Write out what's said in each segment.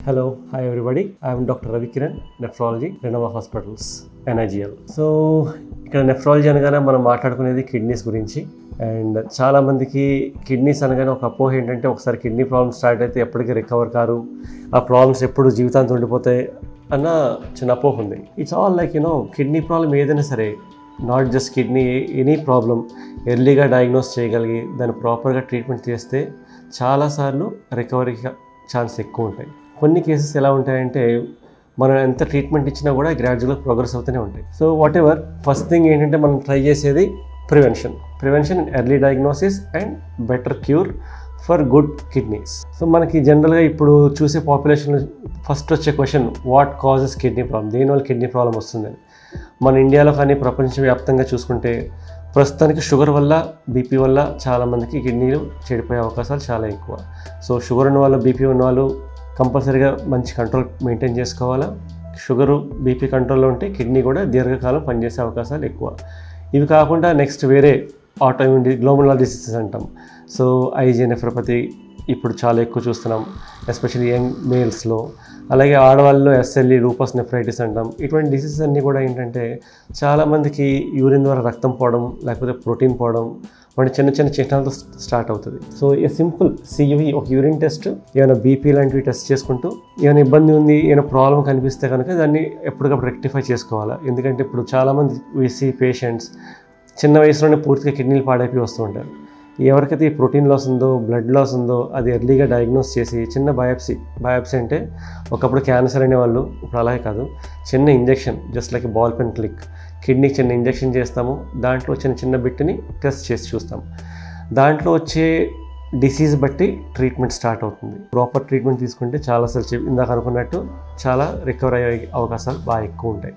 Hello, hi everybody. I am Dr. Ravi Kiran, nephrology, Renova Hospitals, NIGL. So ఇక్కడ nephrology అనగానే మనం మాట్లాడుకునేది kidneys గురించి అండ్ చాలామందికి కిడ్నీస్ అనగానే ఒక అపోహ ఏంటంటే ఒకసారి కిడ్నీ ప్రాబ్లమ్ స్టార్ట్ అయితే ఎప్పటికీ రికవర్ కారు ఆ ప్రాబ్లమ్స్ ఎప్పుడు జీవితాంతం ఉండిపోతాయి అన్న చిన్న అపోహ ఉంది it's all like you know kidney problem ఏదైనా సరే not just kidney any problem ఎర్లీగా డయాగ్నోస్ చేయగలిగి దాన్ని ప్రాపర్గా ట్రీట్మెంట్ చేస్తే చాలాసార్లు రికవరీకి ఛాన్స్ ఎక్కువ ఉంటాయి కొన్ని కేసెస్ ఎలా ఉంటాయంటే మనం ఎంత ట్రీట్మెంట్ ఇచ్చినా కూడా గ్రాడ్యువల్గా ప్రోగ్రెస్ అవుతూనే ఉంటాయి so whatever first thing ఏంటంటే మనం ట్రై చేసేది prevention prevention early diagnosis and better cure for good kidneys so మనకి జనరల్గా ఇప్పుడు చూసే పాపులేషన్ ఫస్ట్ వచ్చే question what causes kidney problem దేనివల్ల కిడ్నీ ప్రాబ్లం వస్తుందని మన ఇండియాలో కానీ ప్రపంచవ్యాప్తంగా చూసుకుంటే ప్రస్తుతానికి షుగర్ వల్ల బీపీ వల్ల చాలామందికి కిడ్నీలు చెడిపోయే అవకాశాలు చాలా ఎక్కువ సో షుగర్ ఉన్న వాళ్ళు బీపీ ఉన్న వాళ్ళు కంపల్సరీగా మంచి కంట్రోల్ మెయింటైన్ చేసుకోవాలా షుగరు బీపీ కంట్రోల్లో ఉంటే కిడ్నీ కూడా దీర్ఘకాలం పనిచేసే అవకాశాలు ఎక్కువ ఇవి కాకుండా నెక్స్ట్ వేరే ఆటోఇమ్యూన్ గ్లోబల్ డిసీజెస్ అంటాం సో ఐజీ నెఫ్రోపతి ఇప్పుడు చాలా ఎక్కువ చూస్తున్నాం ఎస్పెషల్లీ యంగ్ మేల్స్లో అలాగే ఆడవాళ్ళలో ఎస్ఎల్ఈ లూపస్ నెఫ్రైటిస్ అంటాం ఇటువంటి డిసీజెస్ అన్నీ కూడా ఏంటంటే చాలామందికి యూరిన్ ద్వారా రక్తం పోవడం లేకపోతే ప్రోటీన్ పోవడం వంటి చిన్న చిన్న చిహ్నాలతో స్టార్ట్ అవుతుంది సో ఏ సింపుల్ సివి ఒక యూరిన్ టెస్ట్ ఏమైనా బీపీ లాంటివి టెస్ట్ చేసుకుంటూ ఏమైనా ఇబ్బంది ఉంది ఏమైనా ప్రాబ్లం కనిపిస్తే కనుక దాన్ని ఎప్పటికప్పుడు రెక్టిఫై చేసుకోవాలి ఎందుకంటే ఇప్పుడు చాలామంది వీసీ పేషెంట్స్ చిన్న వయసులోనే పూర్తిగా కిడ్నీలు పాడైపోయి వస్తూ ఉంటారు ఎవరికైతే ఈ ప్రోటీన్ లాస్ ఉందో బ్లడ్ లాస్ ఉందో అది ఎర్లీగా డయాగ్నోస్ చేసి చిన్న బయాప్సీ బయాప్సీ అంటే ఒకప్పుడు క్యాన్సర్ అనేవాళ్ళు ఇప్పుడు అలాగే కాదు చిన్న injection just like ball pen click కిడ్నీకి చిన్న ఇంజెక్షన్ చేస్తాము దాంట్లో చిన్న చిన్న బిట్ని టెస్ట్ చేసి చూస్తాం దాంట్లో వచ్చే డిసీజ్ బట్టి ట్రీట్మెంట్ స్టార్ట్ అవుతుంది ప్రాపర్ ట్రీట్మెంట్ తీసుకుంటే చాలా అసలు ఇందాక అనుకున్నట్టు చాలా రికవర్ అయ్యే అవకాశాలు బాగా ఎక్కువ ఉంటాయి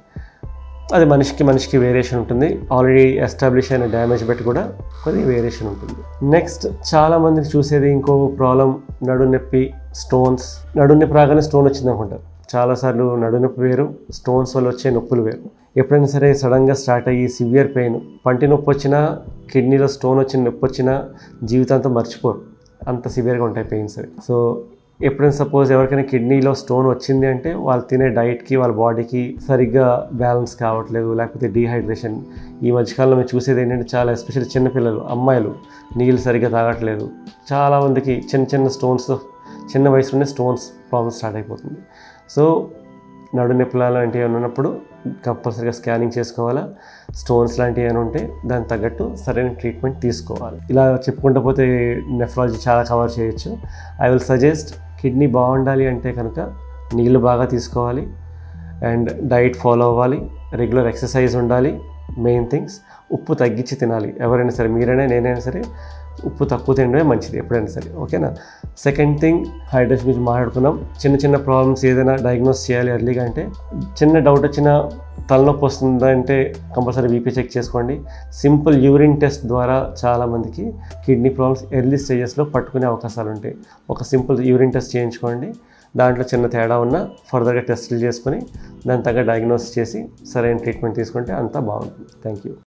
అది మనిషికి మనిషికి వేరియేషన్ ఉంటుంది ఆల్రెడీ ఎస్టాబ్లిష్ అయిన డ్యామేజ్ బట్టి కూడా కొద్దిగా వేరియేషన్ ఉంటుంది నెక్స్ట్ చాలా మందికి చూసేది ఇంకో ప్రాబ్లం నడునొప్పి స్టోన్స్ నడునొప్పి రాగానే స్టోన్ వచ్చింది అనుకుంటారు చాలాసార్లు నడునొప్పి వేరు స్టోన్స్ వల్ల వచ్చే నొప్పులు వేరు ఎప్పుడైనా సరే సడన్గా స్టార్ట్ అయ్యి సివియర్ పెయిన్ పంటి నొప్పి వచ్చినా కిడ్నీలో స్టోన్ వచ్చిన నొప్పి వచ్చినా జీవితాంతం మర్చిపోరు అంత సివియర్గా ఉంటాయి పెయిన్స్ అవి సో ఎప్పుడైనా సపోజ్ ఎవరికైనా కిడ్నీలో స్టోన్ వచ్చింది అంటే వాళ్ళు తినే డైట్కి వాళ్ళ బాడీకి సరిగ్గా బ్యాలెన్స్ కావట్లేదు లేకపోతే డీహైడ్రేషన్ ఈ మధ్యకాలంలో మేము చూసేది ఏంటంటే చాలా ఎస్పెషల్లీ చిన్నపిల్లలు అమ్మాయిలు నీళ్ళు సరిగ్గా తాగట్లేదు చాలామందికి చిన్న చిన్న స్టోన్స్ చిన్న వయసులోనే స్టోన్స్ ప్రాబ్లమ్ స్టార్ట్ అయిపోతుంది సో నడు నొప్పుల లాంటివి ఏమైనా ఉన్నప్పుడు కంపల్సరీగా స్కానింగ్ చేసుకోవాలా స్టోన్స్ లాంటివి ఏమైనా ఉంటే దానికి తగ్గట్టు సరైన ట్రీట్మెంట్ తీసుకోవాలి ఇలా చెప్పుకుంటూ పోతే నెఫ్రాలజీ చాలా కవర్ చేయొచ్చు ఐ విల్ సజెస్ట్ కిడ్నీ బాగుండాలి అంటే కనుక నీళ్ళు బాగా తీసుకోవాలి అండ్ డైట్ ఫాలో అవ్వాలి రెగ్యులర్ ఎక్సర్సైజ్ ఉండాలి మెయిన్ థింగ్స్ ఉప్పు తగ్గించి తినాలి ఎవరైనా సరే మీరైనా నేనైనా సరే ఉప్పు తక్కువ తినడమే మంచిది ఎప్పుడైనా సరే ఓకేనా సెకండ్ థింగ్ హైడ్రేషన్ గురించి మాట్లాడుకున్నాం చిన్న చిన్న ప్రాబ్లమ్స్ ఏదైనా డయాగ్నోస్ చేయాలి ఎర్లీగా అంటే చిన్న డౌట్ వచ్చిన తలనొప్పి వస్తుందంటే కంపల్సరీ బీపీ చెక్ చేసుకోండి సింపుల్ యూరిన్ టెస్ట్ ద్వారా చాలామందికి కిడ్నీ ప్రాబ్లమ్స్ ఎర్లీ స్టేజెస్లో పట్టుకునే అవకాశాలు ఉంటాయి ఒక సింపుల్ యూరిన్ టెస్ట్ చేయించుకోండి దాంట్లో చిన్న తేడా ఉన్నా ఫర్దర్గా టెస్టులు చేసుకొని దాని తగ్గ డయాగ్నోస్ చేసి సరైన ట్రీట్మెంట్ తీసుకుంటే అంతా బాగుంటుంది థ్యాంక్ యూ